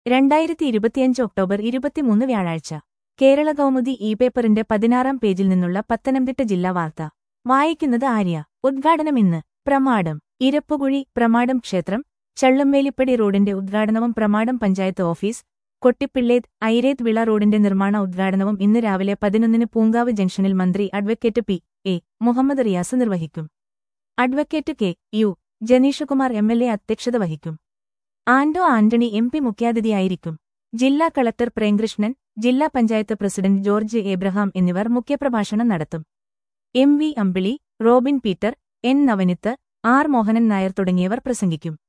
രണ്ടായിരത്തി ഇരുപത്തിയഞ്ച് ഒക്ടോബർ ഇരുപത്തിമൂന്ന് വ്യാഴാഴ്ച കേരള കൗമുദി ഇ പേപ്പറിന്റെ പതിനാറാം പേജിൽ നിന്നുള്ള പത്തനംതിട്ട ജില്ലാ വാർത്ത വായിക്കുന്നത് ആര്യ ഉദ്ഘാടനം ഇന്ന് പ്രമാടം ഇരപ്പുകുഴി പ്രമാടം ക്ഷേത്രം ചള്ളുംവേലിപ്പടി റോഡിന്റെ ഉദ്ഘാടനവും പ്രമാടം പഞ്ചായത്ത് ഓഫീസ് കൊട്ടിപ്പിള്ളേത് ഐരേത് വിള റോഡിന്റെ നിർമ്മാണ ഉദ്ഘാടനവും ഇന്ന് രാവിലെ പതിനൊന്നിന് പൂങ്കാവ് ജംഗ്ഷനിൽ മന്ത്രി advocate P A Muhammad Riyas നിർവഹിക്കും advocate K U Jenishkumar M L A അധ്യക്ഷത വഹിക്കും ആന്റോ ആന്റണി എം പി മുഖ്യാതിഥിയായിരിക്കും ജില്ലാ കളക്ടർ പ്രേംകൃഷ്ണൻ ജില്ലാ പഞ്ചായത്ത് പ്രസിഡന്റ് ജോർജ് ഏബ്രഹാം എന്നിവർ മുഖ്യപ്രഭാഷണം നടത്തും M V Ambili Robin Peter N Navaneeth R Mohanan Nair തുടങ്ങിയവർ പ്രസംഗിക്കും